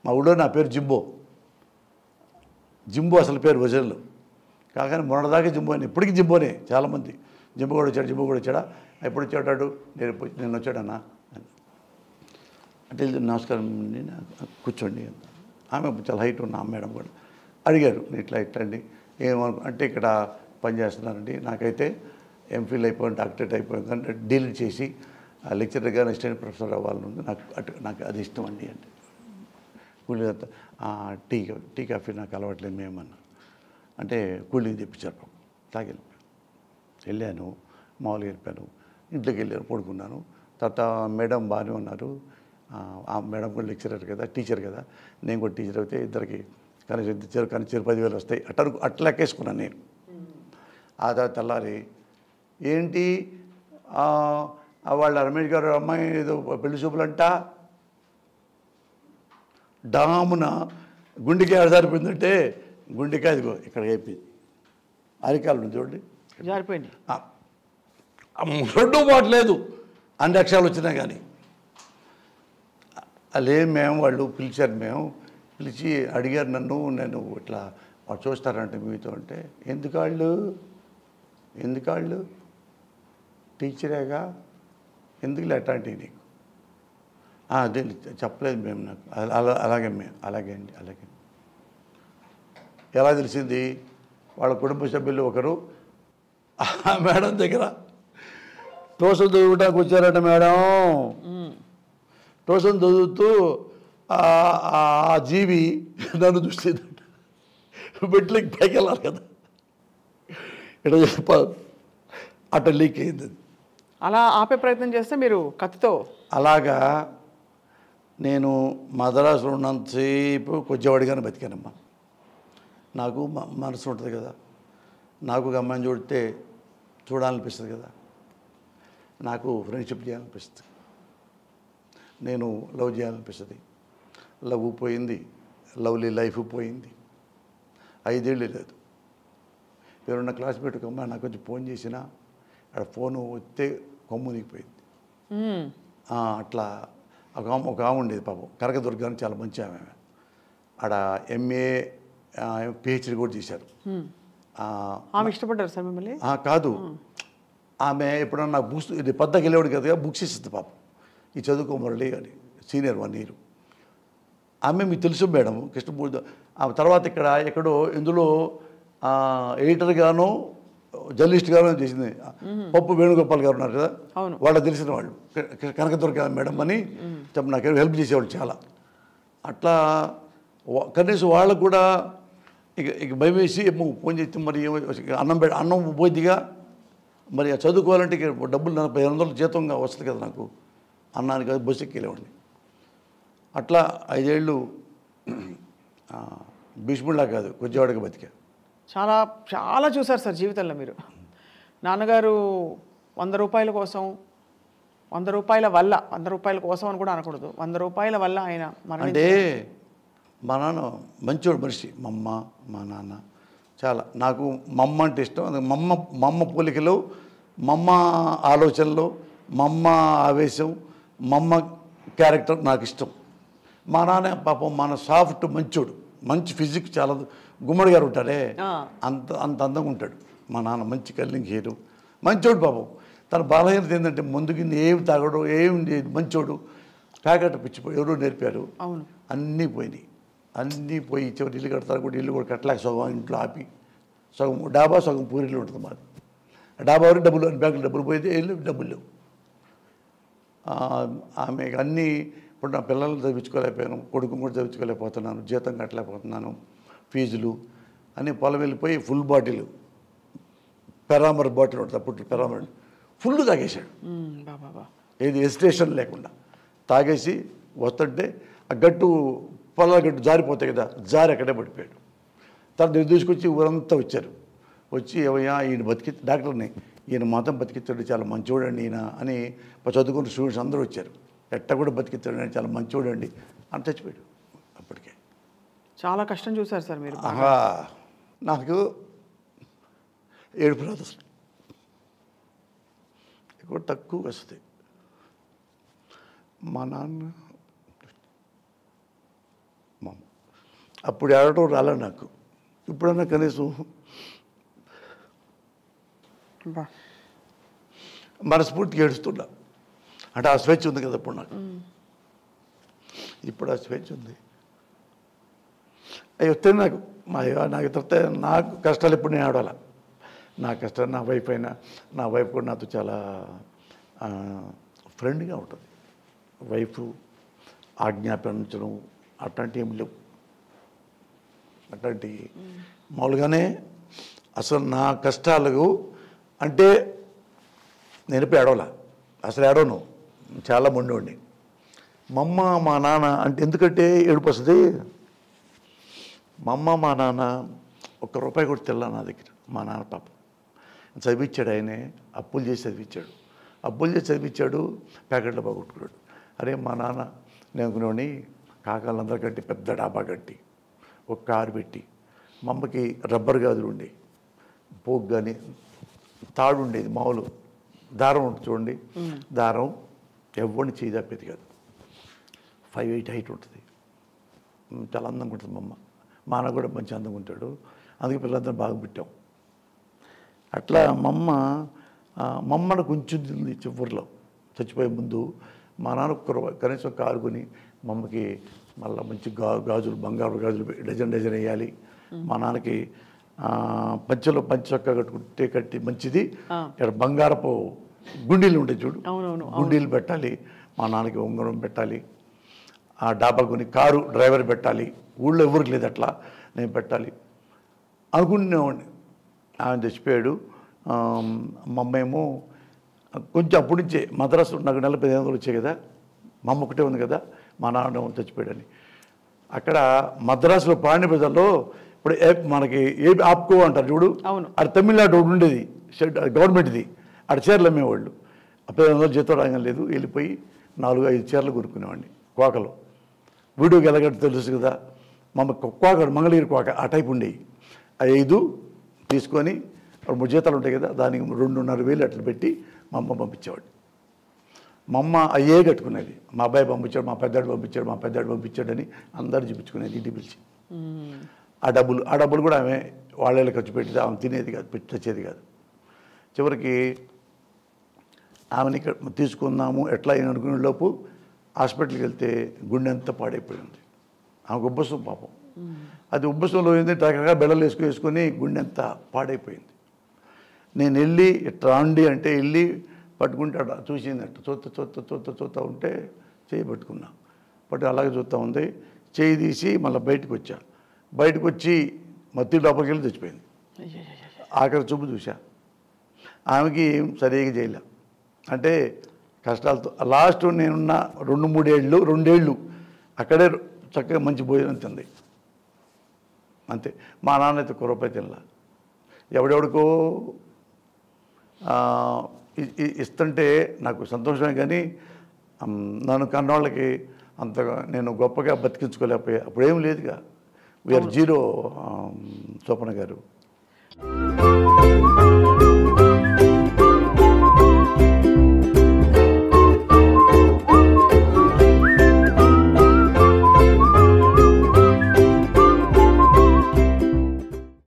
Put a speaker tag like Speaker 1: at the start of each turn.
Speaker 1: మా ఊళ్ళో నా పేరు జింబో జింబో అసలు పేరు వజన్లు కాగానే మొన్నదాకా జింబో అని ఇప్పటికీ జింబోనే చాలామంది జింబో కూడా వచ్చాడు జింబో కూడా వచ్చాడా ఎప్పుడు వచ్చాడు నేను ఎప్పుడు- నేను వచ్చాడన్నా అని. అంటే ఇది నమస్కారం అండి నా- కూర్చోండి అన్న. ఆమె చాలా హైట్ ఉన్న ఆ మేడం కూడా అడిగారు ఇట్లా ఇట్లా అండి ఏమను అంటే ఇక్కడ పని చేస్తున్నానండి నాకైతే ఎంఫిల్ అయిపోయింది డాక్టరేట్ అయిపోయింది అంటే డీల్ చేసి లెక్చరర్ గారు అసిస్టెంట్ ప్రొఫెసర్ అవ్వాలని ఉంది నాకు అటు నాకు అది ఇష్టం అండి అంటే కూలీ అంతా, "ఆ, టీ టీ కాఫీ నాకు అలవాట్లేదు మేమన్నా అంటే కూలింగ్ తెప్పించారు పాపం. తాగి వెళ్ళిపోయాను వెళ్ళాను మామూలుగా వెళ్ళిపోయాను ఇంట్లోకి వెళ్ళాను పడుకున్నాను తర్వాత మేడం బాగానే ఉన్నారు ఆ, ఆ మేడం కూడా లెక్చరర్ కదా టీచర్ కదా నేను కూడా టీచర్ అయితే ఇద్దరికి కనీసం ఇద్దరు కనీసం పదివేలు వస్తాయి అట్లా అట్లా లెక్కేసుకున్నాను నేను ఆ తర్వాత తెల్లారి ఏంటి ఆ, ఆ వాళ్ళ రమేష్ గారు అమ్మాయి ఏదో పెళ్లి చూపులంట డామున గుండెకాయ ఆడదారిపోయిందంటే గుండెకాయ ఇదిగో ఇక్కడ అయిపోయింది అరికాలు చూడండి
Speaker 2: జారిపోయింది
Speaker 1: ఆ, ఆ రెండో మాట లేదు అన్ని అక్షరాలు వచ్చినా కానీ అలే మేము వాళ్ళు పిలిచారు మేము పిలిచి అడిగారు నన్ను నేను ఇట్లా వాళ్ళు చూస్తారంటే మీతో అంటే ఎందుకు వాళ్ళు ఎందుకు వాళ్ళు టీచరేగా ఎందుకు అట్లాంటివి నీకు "ఆ, అదే చెప్పలేదు మేము నాకు అలా అలా- అలాగే మేము అలాగే అండి అలాగే ఎలా తెలిసింది వాళ్ళ కుటుంబ సభ్యులు ఒకరు ఆ మేడం దగ్గర ట్యూషన్ చదువుకోవడానికి వచ్చారట మేడం ట్యూషన్ చదువుతూ ఆ- ఆ- ఆ జీవి నన్ను చూసేదట బెట్లకి పైకి వెళ్ళాలి కదా ఇట్లా చెప్ప అట్లా లీక్ అయింది అది.
Speaker 2: అలా ఆపే ప్రయత్నం చేస్తే మీరు కత్తితో
Speaker 1: అలాగా నేను మద్రాసులో ఉన్నంతసేపు కొంచెంవాడిగానే బతికానమ్మా నాకు మ- మనసు ఉంటుంది కదా నాకు ఒక అమ్మాయిని చూడితే చూడాలనిపిస్తుంది కదా నాకు ఫ్రెండ్షిప్ చేయాలనిపిస్తుంది నేను లవ్ చేయాలనిపిస్తుంది లవ్ పోయింది లవ్లీ లైఫ్ పోయింది ఐదేళ్ళు లేదు ఎవరన్నా క్లాస్మేట్ ఒక అమ్మాయి నాకు కొంచెం ఫోన్ చేసినా అక్కడ ఫోను వస్తే కొమ్ము దిగిపోయింది
Speaker 2: మ్మ్.
Speaker 1: ఆ, అట్లా ఒక ఆమె ఒక ఆమె ఉండేది పాపం కనకదుర్గ అని చాలా మంచి ఆమె ఆడ ఎంఏ పిహెచ్డి కూడా చేశారు ఆ,
Speaker 2: ఆమె ఇష్టపడ్డారు సార్ మిమ్మల్ని
Speaker 1: ఆ, కాదు ఆమె ఎప్పుడన్నా బుక్స్ ఇది పద్దకి వెళ్ళేవాడు కదా బుక్స్ ఇస్తుంది పాపం ఈ చదువుకో మురళి అని సీనియర్ వన్ ఇయర్ ఆమె మీకు తెలుసు మేడం కృష్ణమూర్తి ఆమె తర్వాత ఇక్కడ ఎక్కడో ఇందులో ఆ, ఎడిటర్ గాను జర్నలిస్ట్ గాను చేసింది పప్పు వేణుగోపాల్ గారు ఉన్నారు కదా
Speaker 2: అవును.
Speaker 1: వాళ్ళకి తెలిసిన వాళ్ళు క- క- కనకదుర్గ మేడం అని చెప్పి నాకు హెల్ప్ చేసేవాళ్ళు చాలా అట్లా వా- కనీసం వాళ్ళకు కూడా ఇక ఇక భయం వేసి ఏమో ఫోన్ చేస్తే మరి ఏమో ఇక అన్నం పె అన్నం పోయిద్దిగా మరి ఆ చదువుకోవాలంటే ఇక డబ్బులు నలభై ఐదు వందలు జీతంగా వస్తుంది కదా నాకు అన్నానికి అది బస్సు ఎక్కేలేవాడిని అట్లా ఐదేళ్ళు ఆ, భీష్ముడిలా కాదు కొంచెంవాడిగా బతికా
Speaker 2: చాలా చాలా చూసారు సార్ జీవితంలో మీరు నాన్నగారు వంద రూపాయల కోసం వంద రూపాయల వల్ల వంద రూపాయల కోసం అని కూడా అనకూడదు వంద రూపాయల వల్ల ఆయన మరణి
Speaker 1: అంటే మా నాన్న మంచోడు మనిషి మా అమ్మ మా నాన్న చాలా నాకు మా అమ్మ అంటే ఇష్టం అందుకే మా అమ్మ మా అమ్మ పోలికలు మా అమ్మ ఆలోచనలు మా అమ్మ ఆవేశం మా అమ్మ క్యారెక్టర్ నాకు ఇష్టం మా నాన్న పాపం మన సాఫ్ట్ మంచోడు మంచి ఫిజిక్ చాలా గుమ్మడి గారు ఉంటాడే
Speaker 2: ఆ.
Speaker 1: అంత అంత అందంగా ఉంటాడు మా నాన్న మంచి కల్లింగ్ హీరో మంచోడు పాపం తన బలహీనత ఏంటంటే ముందుకి ఏం తాగడు ఏం చేయడు, మంచోడు కాకట పిచ్చిపోయి ఎవరో నేర్పారు
Speaker 2: అవును
Speaker 1: అన్నీ పోయినాయి అన్నీ పోయి చివరి ఇల్లు కడతారు కూడా ఇల్లు కూడా కట్టలేక సగం ఇంట్లో ఆపి సగం డాబా సగం పూరిలో ఉంటుంది మాది ఆ డాబా వరకు డబ్బులు బ్యాంకులో డబ్బులు పోయితే ఇల్లు డబ్బులు లేవు ఆ, ఆమె అన్నీ ఇప్పుడు నా పిల్లల్ని చదివించుకోలేకపోయాను కొడుకు కూడా చదివించుకోలేకపోతున్నాను జీతం కట్టలేకపోతున్నాను ఫీజులు అన్నీ పొలం వెళ్ళిపోయి ఫుల్ బాటిల్ పెరామర్ బాటిల్ ఉంటుంది అప్పుడు పెరామర్ ఫుల్ తాగేశాడు
Speaker 2: మ్మ్, బా బా బా
Speaker 1: ఏది ఎస్టేషన్ లేకుండా తాగేసి వస్తుంటే ఆ గట్టు పొలాల గట్టు జారిపోతాయి కదా జారి అక్కడే పడిపోయాడు తర్వాత నేను తీసుకొచ్చి ఊరంతా వచ్చారు వచ్చి ఏమయ్యా ఈయన బతికి డాక్టర్ని ఈయన మాత్రం బతికిస్తాడు చాలా మంచోడండి ఈయన అని మా చదువుకున్న స్టూడెంట్స్ అందరూ వచ్చారు ఎట్ట కూడా బతికిస్తాడు ఆయన చాలా మంచోడండి అని చచ్చిపోయాడు అప్పటికే
Speaker 2: చాలా కష్టం చూసారు సార్ మీరు
Speaker 1: ఆహా నాకు ఏడుపు రాదు అసలు ఎక్కువ తక్కువ వస్తుంది మా నాన్న మా అమ్మ అప్పుడు ఏడటం రాలే నాకు ఇప్పుడన్నా కనీసం
Speaker 2: బా
Speaker 1: మనస్ఫూర్తిగా ఏడుస్తున్నా అంటే ఆ స్వేచ్ఛ ఉంది కదా ఇప్పుడు నాకు ఇప్పుడు ఆ స్వేచ్ఛ ఉంది అవి వస్తే నాకు మా అయ్యో నాకు తర్వాత నాకు కష్టాలు ఎప్పుడు నేను ఆడాల నా కష్టాలు నా వైఫ్ అయినా నా వైఫ్ కూడా నాతో చాలా ఫ్రెండ్గా ఉంటుంది వైఫ్ ఆజ్ఞాపించడం అట్లాంటి ఏమి లేవు అట్లాంటి మామూలుగానే అసలు నా కష్టాలకు అంటే నేను ఎప్పుడు ఏడవలా అసలు ఏడవను చాలా మొండోండి మా అమ్మ మా నాన్న అంటే ఎందుకంటే ఏడుపు వస్తుంది మా అమ్మ మా నాన్న ఒక్క రూపాయి కూడా తెల్ల నా దగ్గర మా నాన్న పాపం చదివించాడు ఆయనే అప్పులు చేసి చదివించాడు అప్పులు చేసి చదివించాడు ప్యాకెట్లో బాగొట్టుకున్నాడు అరే మా నాన్న నేను అనుకునేవాడిని కాకాలందరూ కట్టి పెద్ద డాబా కట్టి ఒక కారు పెట్టి మా అమ్మకి రబ్బర్ గాజులు ఉండే పోగు కానీ తాడు ఉండేది మామూలు దారం ఉంటుంది చూడండి దారం ఎవరిని చేయి తప్పేది కాదు ఫైవ్ ఎయిట్ హైట్ ఉంటుంది ఉమ్, చాలా అందంగా ఉంటుంది మా అమ్మ మా అన్న కూడా మంచి అందంగా ఉంటాడు అందుకే పిల్లలందరూ బాగా పుట్టాం అట్లా మా అమ్మ ఆ, మా అమ్మను కొంచెం ఉంది చివరిలో చచ్చిపోయే ముందు మా నాన్న ఒక్క రూపాయి కనీసం కారు కొని మా అమ్మకి మళ్ళీ మంచి గా గాజులు బంగారు గాజులు పె- డజన్ డజన్ వేయాలి మా నాన్నకి ఆ, పంచెలో పంచ చొక్క కట్టుకుంటే కట్టి మంచిది ఇక్కడ బంగారపు గుండీలు ఉంటాయి చూడు
Speaker 2: అవునవును,
Speaker 1: గుండీలు పెట్టాలి మా నాన్నకి ఉంగరం పెట్టాలి ఆ డాబా కొని కారు డ్రైవర్ పెట్టాలి ఊళ్ళో ఎవరికి లేదు అట్లా నేను పెట్టాలి అనుకునేవాడిని ఆయన చచ్చిపోయాడు ఆ, మా అమ్మ ఏమో కొంచెం అప్పటి నుంచే మద్రాసు నాకు నెల పదిహేను వందలు వచ్చాయి కదా మా అమ్మ ఒకటే ఉంది కదా మా నాన్న ఏమో చచ్చిపోయాడని అక్కడ మద్రాసులో పాండ్య ప్రజల్లో ఇప్పుడు ఏ మనకి ఏ ఆప్కో అంటారు చూడు
Speaker 2: అవును.
Speaker 1: అది తమిళనాడు ఒకటి ఉండేది షెడ్ అది గవర్నమెంట్ది అక్కడ చీరలు అమ్మేవాళ్ళు అప్పుడు వందలు జీతం రాగం లేదు వెళ్ళిపోయి నాలుగు ఐదు చీరలు కొనుక్కునేవాడిని కోకలు వీడియోకి ఎలాగంటే తెలుసు కదా మా అమ్మ కోకడు మంగళగిరి కోక ఆ టైప్ ఉండేవి ఆ ఐదు తీసుకొని అప్పుడు మూడు జీతాలు ఉంటాయి కదా దానికి రెండున్నర వేలు అట్లా పెట్టి మా అమ్మ పంపించేవాడు మా అమ్మ అయ్యే కట్టుకునేది మా అబ్బాయి పంపించాడు మా పెద్దాడు పంపించాడు మా పెద్దాడు పంపించాడని అందరు చూపించుకునేది ఇంటికి పిలిచి ఆ డబ్బులు ఆ డబ్బులు కూడా ఆమె వాళ్ళ ఖర్చు పెట్టేది ఆమె తినేది కాదు పెట్టి తెచ్చేది కాదు చివరికి ఆమెని ఇక్కడ తీసుకుందాము ఎట్లా అయిన అనుకునే లోపు హాస్పిటల్కి వెళ్తే గుండె అంతా పాడైపోయింది ఆమెకు ఉబ్బసం పాపం అది ఉబ్బసంలో ఏంటంటే రకరకాల బెల్లలు వేసుకుని వేసుకొని గుండె అంతా పాడైపోయింది నేను వెళ్ళి ఇట్లా అండి అంటే వెళ్ళి పట్టుకుంటాడు చూసింది అట్ట చూత చూత చూత చూత ఉంటే చేయి పట్టుకున్నా పట్టు అలాగే చూస్తూ ఉంది చేయి తీసి మళ్ళీ బయటకు వచ్చా బయటకు వచ్చి మత్తి లోపలికి వెళ్ళి చచ్చిపోయింది
Speaker 2: అయ్యయ్యయ్య.
Speaker 1: ఆఖరి చూపు చూసా ఆమెకి ఏం సరిగా చేయలే అంటే కష్టాలతో లాస్ట్ నేనున్న రెండు మూడేళ్ళు రెండేళ్ళు అక్కడే చక్కగా మంచి భోజనం తింది అంతే మా నాన్న అయితే ఒక్క రూపాయి తినలా ఎవడెవడికో ఆ, ఇ- ఇ- ఇస్తుంటే నాకు సంతోషమే కానీ అమ్, నన్ను కన్నవాళ్ళకి అంతగా నేను గొప్పగా బతికించుకోలేకపోయా అప్పుడేం లేదుగా వీఆర్ జీరో స్వప్న గారు